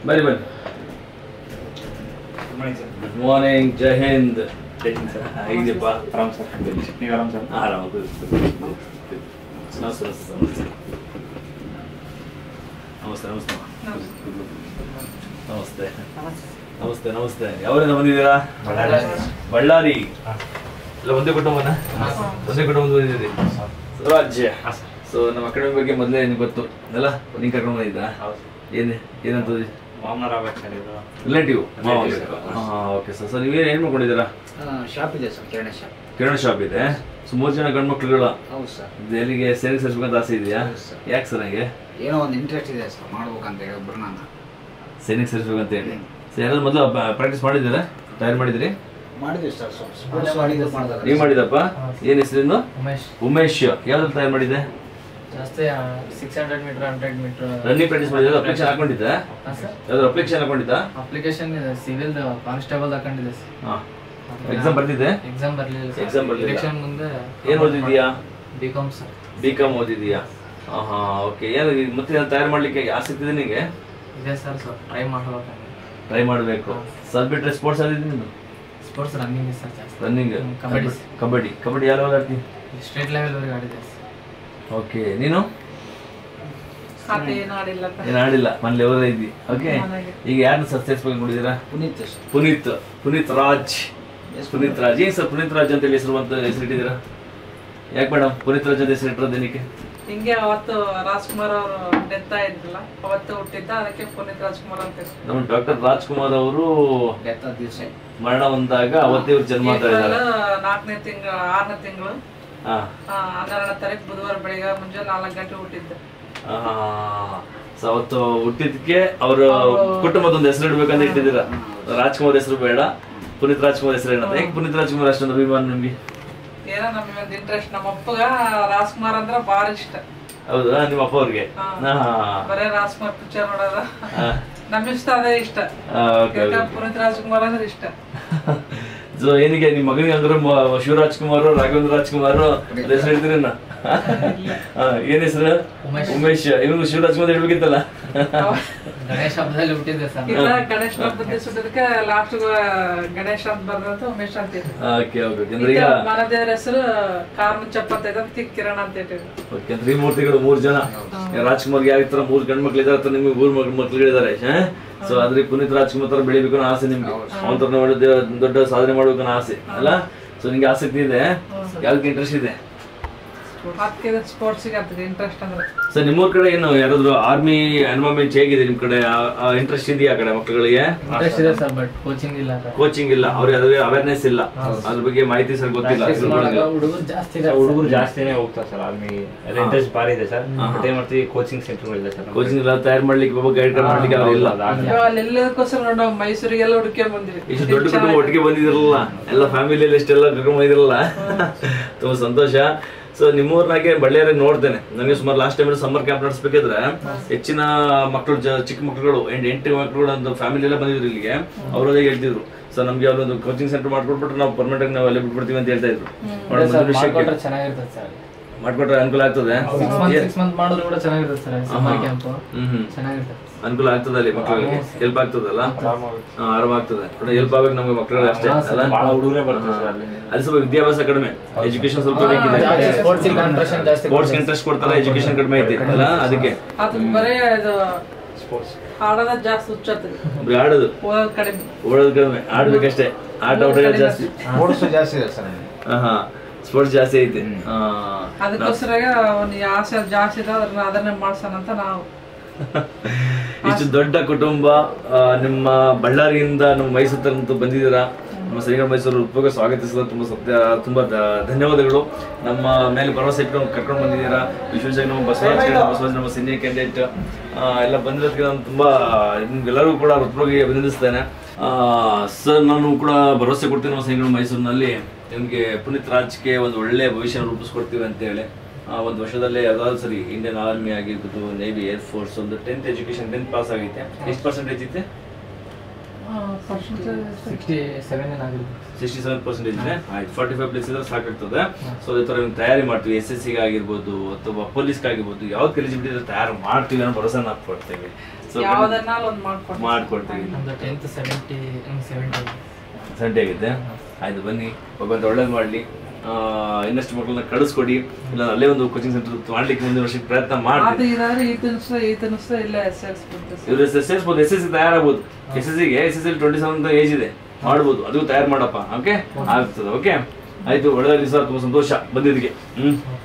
ಬನ್ನಿ ಬನ್ನಿ good morning ಜೈ ಹಿಂದ್ ಹೇಗಿದೆಯಪ್ಪ ಆರಾಮ್ ಸರ್ ನೀವು ಆರಾಮ್ ಸರ್ ಆರಾಮ ನಮಸ್ತೆ ನಮಸ್ತೆ ನಮಸ್ತೆ ನಮಸ್ತೆ ನಮಸ್ತೆ ನಮಸ್ತೆ ನಮಸ್ತೆ ಯಾವರಿಂದ ಬಂದಿದ್ದೀರಾ ಬಳ್ಳಾರಿ. ಬಳ್ಳಾರಿ ಎಲ್ಲ ಒಂದೇ ಕುಟುಂಬನ ಒಂದೇ ಕುಟುಂಬದ ಬಂದಿದ್ದೀರಿ ರಾಜ್ಯ ಸೊ ನಮ್ಮ ಅಕಾಡೆಮಿ ಬಗ್ಗೆ ಮೊದಲೇ ನಿಮ್ಗೆ ಗೊತ್ತು ಅಲ್ಲ ನಿಂಗೆ ಕರ್ಕೊಂಡು ಬಂದಿದ್ದ ಹೌದು ಏನೇ ಏನಂತ ಮಾಮನಾರ್ ಆಗ್ಬೇಕು ಸರ್ ಇದು ರಿಲೇಟಿವ್ Relative. ಹಾಂ ಓಕೆ ಸರ್ ಸರ್ ನೀವೇನು ಏನು ಮಾಡ್ಕೊಂಡಿದ್ದೀರಾ ಶಾಪ್ ಇದೆ ಸರ್ ಕಿರಾಣಿ ಶಾಪ್ ಕಿರಾಣಿ ಶಾಪ್ ಇದೆ ಸೊ ಮೂರು ಜನ ಗಂಡು ಮಕ್ಳುಗಳ ಹೌದು ಸರ್ ದೆಹಲಿಗೆ ಸೇರಿ ಸೇರಿಸ್ಬೇಕಂತ ಆಸೆ ಇದೆಯಾ ಹೌದು ಸರ್. ಯಾಕೆ ಸರ್ ಹಂಗೆ ಏನೋ ಒಂದು ಇಂಟ್ರೆಸ್ಟ್ ಇದೆ ಸರ್ ಮಾಡ್ಬೇಕಂತ ಹೇಳಿ ಒಬ್ರು ನಾನು ಸೈನಿಕ್ ಸೇರಿಸ್ಬೇಕಂತ ಹೇಳಿ ಸೊ ಯಾರಾದ್ರು ಮೊದಲು ಪ್ರಾಕ್ಟೀಸ್ ಮಾಡಿದ್ದೀರಾ ತಯಾರು ಮಾಡಿದ್ರಿ ಮಾಡಿದ್ವಿ ಸರ್ ಸ್ವಲ್ಪ ಸ್ಪೋರ್ಟ್ಸ್ ಮಾಡಿದ್ದು ಮಾಡಿದ್ರೆ ನೀವು ಮಾಡಿದಪ್ಪ ಏನು ಹೆಸರೇನು ಉಮೇಶ್ ಉಮೇಶ್ ಯಾವ್ದು ತಯಾರು ಮಾಡಿದ್ದೆ ಜಾಸ್ತಿ six hundred metre hundred metre running practice ಮಾಡಿದ್ರೆ ಅಪ್ಲಿಕೇಶನ್ ಹಾಕೊಂಡಿದ್ದ ಸರ್ ಯಾವ್ದು ಅಪ್ಲಿಕೇಶನ್ ಹಾಕೊಂಡಿದ್ದ ಅಪ್ಲಿಕೇಶನ್ ಇದೆ ಸಿವಿಲ್ ಕಾನ್ಸ್ಟೇಬಲ್ ಹಾಕೊಂಡಿದೆ ಹಾಂ ಎಕ್ಸಾಮ್ ಬರ್ತಿದ್ದೆ ಎಕ್ಸಾಮ್ ಬರಲಿಲ್ಲ Exam ಬರ್ಲಿಲ್ಲ. ಎಲೆಕ್ಷನ್ ಮುಂದೆ ಏನು ಓದಿದ್ಯಾ B com sir B com ಓದಿದೀಯಾ ಹಾಂ ಹಾಂ ಓಕೆ ಏನು ಇದು ಮತ್ತೆ ಏನಾದ್ರು ತಯಾರು ಮಾಡ್ಲಿಕ್ಕೆ ಆಸಕ್ತಿ ಇದೆ ನಿಮಗೆ ಇದೆ ಸರ್ ಸ್ವಲ್ಪ ಟ್ರೈ ಮಾಡ್ಬೇಕಂದ್ರೆ ಟ್ರೈ ಮಾಡಬೇಕು ಸರ್ ಬಿಟ್ರೆ ಸ್ಪೋರ್ಟ್ಸ್ ಆದಿದ್ದು ನೀನು ಸ್ಪೋರ್ಟ್ಸ್ ರನ್ನಿಂಗ್ ಸರ್ ಜಾಸ್ತಿ ರನ್ನಿಂಗ್ ಹ್ಮ್, ಕಬಡ್ಡಿ. ಕಬಡ್ಡಿ ಕಬಡ್ಡಿ ಯಾವ ಲೆವೆಲ್ ಆಡ್ತೀನಿ ಸ್ಟೇಟ್ ಲೆವೆಲ್ವರೆಗೆ ಆಡಿದೆ ಸರ್ ಓಕೆ ನೀನು ಅದೇನು ಆಡಿಲ್ಲ ಏನು ಆಡಿಲ್ಲ ಮನೆ ಲೆವೆಲ್ ಇದ್ದಿ ಓಕೆ ಮನೆಗೆ. ಈಗ ಯಾರನ್ನ ಸರ್ ಸೇರಿಸ್ಬೇಕು ನೋಡಿದ್ದೀರಾ ಪುನೀತ್ ಸರ್ ಪುನೀತ್ ಪುನೀತ್ ರಾಜ್ ಪುನೀತ್ ರಾಜ್ ಏನ್ ಸರ್ ಪುನೀತ್ ರಾಜ್ ಅಂತ ಹೇಳಿ ಹೆಸರು ಅಂತ ಹೆಸರಿಟ್ಟಿದ್ದೀರಾ ಯಾಕೆ ಮೇಡಮ್ ಪುನೀತ್ ರಾಜ್ ಅಂತ ಹೆಸರು ಇಟ್ಟಿರೋದು ಏನಕ್ಕೆ ಹಿಂಗೆ ಅವತ್ತು ರಾಜ್ಕುಮಾರ್ ಅವರು ಡೆತ್ ಆಯ್ತಲ್ಲ ಅವತ್ತು ಹುಟ್ಟಿದ್ದ ಅದಕ್ಕೆ ಪುನೀತ್ ರಾಜ್ಕುಮಾರ್ ಅಂತ ಹೆಸ್ರು. ನಮ್ಮ ಡಾಕ್ಟರ್ ರಾಜ್ಕುಮಾರ್ ಅವರು ಡೆತ್ ಆದ ದಿವಸ ಮರಣ ಹೊಂದಾಗ ಅವತ್ತೇ ಇವ್ರು ಜನ್ಮ ಅಂತ ಇದ್ದಾರೆ ಏಪ್ರಿಲ್ ನಾಲ್ಕನೇ ತಿಂಗಳು ಆರನೇ ತಿಂಗಳು ಹಾ ಹನ್ನೆರಡನೇ ತಾರೀಕು ಬುಧವಾರ ಬೆಳಿಗ್ಗೆ ಮುಂಜಾನೆ ನಾಲ್ಕು ಗಂಟೆ ಹುಟ್ಟಿದ್ದೆ ಸೊ ಅವತ್ತು ಹುಟ್ಟಿದ್ಕೆ ಅವ್ರ ಕುಟುಂಬದೊಂದು ಹೆಸರು ಇಡ್ಬೇಕಂತ ಇಟ್ಟಿದ್ದೀರಾ ರಾಜ್ಕುಮಾರ್ ಹೆಸರು ಬೇಡ ಪುನೀತ್ ರಾಜ್ಕುಮಾರ್ ಹೆಸರು ಏನಂತ ಹೇಗೆ ಪುನೀತ್ ರಾಜ್ಕುಮಾರ್ ಅಷ್ಟೊಂದು ಅಭಿಮಾನ ನಿಮ್ಗೆ ಏನೋ ನಮಗೆ ಒಂದು ಇಂಟ್ರೆಸ್ಟ್ ನಮ್ಮ ಅಪ್ಪಗ ರಾಜ್ಕುಮಾರ್ ಅಂದ್ರೆ ಭಾಳ ಇಷ್ಟ ಹೌದಾ ನಿಮ್ಮ ಅಪ್ಪ ಅವ್ರಿಗೆ ಹಾ. ಹಾ ಬರೇ ರಾಜ್ಕುಮಾರ್ ಪಿಕ್ಚರ್ ನೋಡೋದ ಹಾ. ನಮ್ ಇಷ್ಟ ಅದೇ ಇಷ್ಟ ಓಕೆ ಯಾಕಂದ್ರೆ ಪುನೀತ್ ರಾಜ್ಕುಮಾರ್ ಅಂದ್ರೆ ಇಷ್ಟ ಸೊ ಏನಿಗೆ ನಿಮ್ಮ ಮಗನಿಗೆ ಅಂದ್ರೆ ಮ- ಶಿವರಾಜ್ ಕುಮಾರ್ ರಾಘವೇಂದ್ರ ರಾಜ್ಕುಮಾರ್ ಹೆಸರು ಹೇಳ್ತೀರಿ ಏನ್ ಹೆಸರು ಉಮೇಶ್. ಉಮೇಶ್ ಇವನು ಶಿವರಾಜ್ ಕುಮಾರ್ ಹೇಳ್ಬೇಕಿತ್ತಲ್ಲ ಗಣೇಶ ಹಬ್ಬದಲ್ಲಿ ಹುಟ್ಟಿದೆ ಸರ್ ಇಲ್ಲ ಗಣೇಶ್ ಹಬ್ಬದ ಸುಟ್ಟದಕ್ಕೆ ಲಾಸ್ಟ್ ಗಣೇಶ್ ಅಂತ ಬರ್ದಂತ ಉಮೇಶ್ ಅಂತ ಇಟ್ಟು ಓಕೆ ಓಕೆ ಅಂದ್ರೆ ಈಗ ಮನದೇವ್ರ ಹೆಸರು ಕಾರ್ಮುಚ್ಚಪ್ಪ ಅಂತ ಇದೆ ಅದಕ್ಕೆ ಕಿರಣ್ ಅಂತ ಇಟ್ಟಿದ್ರು ಓಕೆ ಅಂದ್ರೆ ಈ ಮೂರ್ತಿಗಳು ಮೂರ್ ಜನ ರಾಜ್ಕುಮಾರ್ಗೆ ಯಾವ ತರ ಮೂರ್ ಗಂಡ್ ಮಕ್ಳು ಇದಾರೆ ಅಥವಾ ನಿಮ್ಗೆ ಮೂರ್ ಮಕ್ಳು ಮಕ್ಳುಗಳಿದ್ದಾರೆ ಸೊ ಅದ್ರ ಪುನೀತ್ ರಾಜ್ಕುಮಾರ್ ತರ ಬೆಳಿಬೇಕು ಅನ್ನೋ ಆಸೆ ನಿಮ್ಗೆ ಅವನ ತರ ಮಾಡಿದ ದೊಡ್ಡ ಸಾಧನೆ ಮಾಡ್ಬೇಕು ಅನ್ನೋ ಆಸೆ ಅಲ್ಲ ಸೊ ನಿಮ್ಗೆ ಆಸಕ್ತಿ ಇದೆ ಯಾವ್ದಕ್ಕೆ ಇಂಟ್ರೆಸ್ಟ್ ಇದೆ ಅದಕ್ಕೆ ಸ್ಪೋರ್ಟ್ಸಿಗೆ ಆಗ್ತದೆ ಇಂಟ್ರೆಸ್ಟ್ ಅಂದ್ರೆ ಸರ್ ನಿಮ್ಮೂರ್ ಕಡೆ ಏನು ಯಾರಾದ್ರು ಆರ್ಮಿ ಎನ್ವೈರನ್ಮೆಂಟ್ ಹೇಗಿದೆ ನಿಮ್ ಕಡೆ ಇಂಟ್ರೆಸ್ಟ್ ಇದೆಯಾ ಆ ಕಡೆ ಮಕ್ಕಳಿಗೆ ಇಂಟ್ರೆಸ್ಟ್ ಇದೆ ಸರ್ ಬಟ್ ಕೋಚಿಂಗ್ ಇಲ್ಲ ಸರ್ ಕೋಚಿಂಗ್ ಇಲ್ಲ ಅವ್ರಿಗೆ ಅದ್ರ ಅವೇರ್ನೆಸ್ ಇಲ್ಲ ಅದ್ರ ಬಗ್ಗೆ ಮಾಹಿತಿ ಸರ್ ಗೊತ್ತಿಲ್ಲ ಹುಡುಗರು ಜಾಸ್ತಿ ಇದೆ ಹುಡುಗರು ಜಾಸ್ತಿನೇ ಹೋಗ್ತಾರೆ ಸರ್ ಆರ್ಮಿ ಎಲ್ಲ ಇಂಟ್ರೆಸ್ಟ್ ಭಾರಿ ಇದೆ ಸರ್ ಬಟ್ ಏನ್ ಮಾಡ್ತೀವಿ ಕೋಚಿಂಗ್ ಸೆಂಟರ್ಗಳಿದೆ ಸರ್ ಕೋಚಿಂಗ್ ಎಲ್ಲ ತಯಾರು ಮಾಡ್ಲಿಕ್ಕೆ ಒಬ್ಬ ಗೈಡ್ ಮಾಡ್ಲಿಕ್ಕೆ ಅವ್ರು ಇಲ್ಲ ಇವಾಗ ಅಲ್ಲೆಲ್ಲದಕ್ಕೋಸ್ಕರ ನೋಡಿ ನಾವು ಮೈಸೂರಿಗೆಲ್ಲ ಹುಡುಕ್ಕೊಂಡ್ ಬಂದಿರಿ ಇಷ್ಟು ದೊಡ್ಡ ಕುಟುಂಬ ಒಟ್ಟಿಗೆ ಬಂದಿದಿರಲ್ಲ ಎಲ್ಲ ಫ್ಯಾಮಿಲಿಯಲ್ಲಿ ಎಷ್ಟೆಲ್ಲ ಕರ್ಕೊಂಡ್ ಬಂದಿರಲ್ಲ ತುಂಬಾ ಸಂತೋಷ ಸೊ ನಿಮ್ಮೂರ್ನಾಗೆ ಬಳ್ಳಾರಿ ನೋಡ್ತೇನೆ ನನಗೆ ಸುಮಾರು ಲಾಸ್ಟ್ ಟೈಮ್ ಸಮ್ಮರ್ ಕ್ಯಾಂಪ್ ನಡೆಸ್ಬೇಕಿದ್ರೆ ಹೆಚ್ಚಿನ ಮಕ್ಕಳು ಜ- ಚಿಕ್ಕ ಮಕ್ಕಳುಗಳು ಎಂಟು ಎಂಟು ಮಕ್ಕಳು ಒಂದು ಫ್ಯಾಮಿಲಿ ಎಲ್ಲ ಬಂದಿದ್ರು ಇಲ್ಲಿಗೆ ಅವರು ಅದೇ ಹೇಳ್ತಿದ್ರು ಸೊ ನಮ್ಗೆ ಯಾವ್ದೊಂದು ಕೋಚಿಂಗ್ ಸೆಂಟರ್ ಮಾಡ್ಕೊಟ್ಬಿಟ್ರೆ ನಾವು ಪರ್ಮನೆಂಟ್ ಆಗಿ ನಾವು ಅಲ್ಲೇ ಬಿಟ್ಬಿಡ್ತೀವಿ ಅಂತ ಹೇಳ್ತಾ ಇದ್ರು ನೋಡೋಣ, ಮುಂದಿನ ವಿಷಯಕ್ಕೆ ಮಾಡ್ಕೊಟ್ರೆ ಚೆನ್ನಾಗಿರ್ತದೆ ಸರ್ ಮಾಡ್ಕೊಟ್ರೆ ಅನುಕೂಲ ಆಗ್ತದೆ ಸಿಕ್ಸ್ ಮಂತ್ ಸಿಕ್ಸ್ ಮಂತ್ ಮಾಡಿದ್ರು ಕೂಡ ಚೆನ್ನಾಗಿರ್ತದೆ ಸರ್ ಸಮ್ಮರ್ ಕ್ಯಾಂಪ್ ಹ್ಮ್ ಹ್ಮ್ ಚೆನ್ನಾಗಿರ್ತದೆ ಅನುಕೂಲ ಆಗ್ತದೆ ಅಲ್ಲಿ ಮಕ್ಕಳಿಗೆ ಹೆಲ್ಪ್ ಆಗ್ತದಲ್ಲ ಹಾ, ಆರಾಮಾಗ್ತದೆ ಹೆಲ್ಪ್ ಆಗ್ಬೇಕು ನಮ್ಗೆ ಮಕ್ಕಳು ಅಷ್ಟೇ ಅಲ್ಲ ಬಹಳ ಹುಡುಗರೇ ಬರ್ತಾರೆ ಸರ್ ಅಲ್ಲಿ ಅಲ್ಲಿ ಸ್ವಲ್ಪ ವಿದ್ಯಾಭ್ಯಾಸ ಕಡಿಮೆ ಎಜುಕೇಶನ್ ಸ್ವಲ್ಪ ಬೇಕಿದೆ ಸ್ಪೋರ್ಟ್ಸ್ ಕಾನ್ಸಂಟ್ರೇಷನ್ ಜಾಸ್ತಿ ಸ್ಪೋರ್ಟ್ಸ್ ಇಂಟ್ರೆಸ್ಟ್ ಕೊಡ್ತಾರೆ ಎಜುಕೇಶನ್ ಕಡಿಮೆ ಐತಿ ಅಲ್ಲ ಅದಕ್ಕೆ ಅದು ಬರೇ ಇದು ಸ್ಪೋರ್ಟ್ಸ್ ಆಡೋದ ಜಾಸ್ತಿ ಹುಚ್ಚತ್ತದ ಬರೀ ಆಡೋದು ಓದೋದ್ ಕಡಿಮೆ ಓಡೋದು ಕಡಿಮೆ ಆಡ್ಬೇಕಷ್ಟೇ ಆಟ ಔಟ್ ಜಾಸ್ತಿ ಸ್ಪೋರ್ಟ್ಸ್ ಜಾಸ್ತಿ ಇದೆ ಸರ್ ಹಾ ಹಾ ಸ್ಪೋರ್ಟ್ಸ್ ಜಾಸ್ತಿ ಐತಿ ಹಾ ಅದಕ್ಕೋಸ್ಕರ ಅವ್ನಿಗೆ ಆಸೆ ಜಾಸ್ತಿ ಇದೆ ಅದನ್ನ ಅದನ್ನೇ ಮಾಡ್ಸೋಣ ಅಂತ ನಾವು ಇಷ್ಟು ದೊಡ್ಡ ಕುಟುಂಬ ಆ, ನಿಮ್ಮ ಬಳ್ಳಾರಿಯಿಂದ ನಮ್ಮ ಮೈಸೂರು ತನಕ ಬಂದಿದ್ದೀರಾ ನಮ್ಮ ಶ್ರೀಗಢ ಮೈಸೂರು ಉಪಯೋಗ ಸ್ವಾಗತಿಸಲು ತುಂಬಾ ಸತ್ಯ ತುಂಬಾ ಧ- ಧನ್ಯವಾದಗಳು ನಮ್ಮ ಮೇಲೆ ಭರವಸೆ ಇಟ್ಕೊಂಡು ಕರ್ಕೊಂಡು ಬಂದಿದ್ದೀರಾ ವಿಶ್ವೇಶ್ವರ ನಮ್ಮ ಬಸವರಾಜ್ ಬಸವರಾಜ್ ನಮ್ಮ ಸೀನಿಯರ್ ಕ್ಯಾಂಡಿಡೇಟ್ ಎಲ್ಲ ಬಂದಿರೋದಕ್ಕೆ ನಾನು ತುಂಬಾ ನಿಮ್ಗೆಲ್ಲರಿಗೂ ಕೂಡ ಹೃತ್ಪೂರ್ವಕವಾಗಿ ಅಭಿನಂದಿಸ್ತೇನೆ ಸರ್ ನಾನು ಕೂಡ ಭರವಸೆ ಕೊಡ್ತೀನಿ ನಮ್ಮ ಶ್ರೀಗಢ ಮೈಸೂರಿನಲ್ಲಿ ನಿಮಗೆ ಪುನೀತ್ ರಾಜ್ಗೆ ಒಂದು ಒಳ್ಳೆಯ ಭವಿಷ್ಯ ರೂಪಿಸ್ಕೊಡ್ತೀವಿ ಅಂತ ಹೇಳಿ ಆ, ಒಂದು ವರ್ಷದಲ್ಲೇ ಯಾವ್ದಾದ್ರು ಸರಿ ಇಂಡಿಯನ್ ಆರ್ಮಿ ಆಗಿರ್ಬೋದು ನೇವಿ ಏರ್ ಫೋರ್ಸ್ ಒಂದು ಟೆಂತ್ ಎಜುಕೇಶನ್ ಟೆಂತ್ ಪಾಸ್ ಆಗೈತೆ ಎಷ್ಟು ಪರ್ಸೆಂಟೇಜ್ ಇತ್ತೆ ಪರ್ಸೆಂಟೇಜ್ ಸಿಕ್ಸ್ಟಿ ಸೆವೆನ್ ಏನಾಗಿರ್ಬೇಕು ಸಿಕ್ಸ್ಟಿ ಸೆವೆನ್ ಪರ್ಸೆಂಟೇಜ್ ಇದೆ ಆಯ್ತು ಫಾರ್ಟಿ ಫೈವ್ ಪ್ಲೇಸ್ ಇದ್ರೆ ಸಾಕಾಗ್ತದೆ ಸೊ ಅದೇ ಥರ ನಾವು ತಯಾರಿ ಮಾಡ್ತೀವಿ ಎಸ್ ಎಸ್ ಸಿಗೆ ಆಗಿರ್ಬೋದು ಅಥವಾ ಪೊಲೀಸ್ಗೆ ಆಗಿರ್ಬೋದು ಯಾವ್ದು ಎಲಿಜಿಬಿಲಿಟಿ ಇದ್ರೆ ತಯಾರು ಮಾಡ್ತೀವಿ ಅನ್ನೋ ಭರೋಸಾ ನಾವು ಕೊಡ್ತೇವೆ ಸೊ ಯಾವ್ದನ್ನ ಒಂದ್ ಮಾಡ್ಕೊಡ್ತೀವಿ ಮಾಡ್ಕೊಡ್ತೀವಿ ನಮ್ದು ಟೆಂತ್ ಸೆವೆಂಟಿ ಸೆವೆಂಟಿ ಸಂಡೆ ಆಗಿದೆ ಆಯ್ತು ಬನ್ನಿ ಭಗವಂತ ಒಳ್ಳೇದು ಮಾಡಲಿ ಇನ್ನಷ್ಟು ಮಕ್ಕಳನ್ನ ಕಳಿಸ್ಕೊಡಿ ಇಲ್ಲ ಅಲ್ಲೇ ಒಂದು ಕೋಚಿಂಗ್ ಸೆಂಟರ್ ಮಾಡ್ಲಿಕ್ಕೆ ಮುಂದಿನ ವರ್ಷಕ್ಕೆ ಪ್ರಯತ್ನ ಅದು ಮಾಡ್ತೀವಿ ಇದಾದ್ರೆ ಈ ತಿನ್ಸ ಈ ತಿನ್ಸ ಇಲ್ಲ ಸೇರಿಸ್ಬಿಡ್ತೀವಿ ಸರ್ ಇವ್ರು ಎಸ್ ಸೇರಿಸ್ಬೋದು ಎಸ್ ಎಸ್ ಸಿ ತಯಾರಾಗ್ಬೋದು ಎಸ್ ಎಸ್ ಸಿಗೆ S S C twenty seven age ಇದೆ ಮಾಡ್ಬೋದು ಅದು ತಯಾರು ಮಾಡಪ್ಪ ಓಕೆ ಆಗ್ತದೆ ಓಕೆ ಆಯ್ತು ಒಳ್ಳೆದಾಗಲಿ ಸರ್ ತುಂಬ ಸಂತೋಷ ಬಂದಿದ್ದಕ್ಕೆ ಹ್ಮ್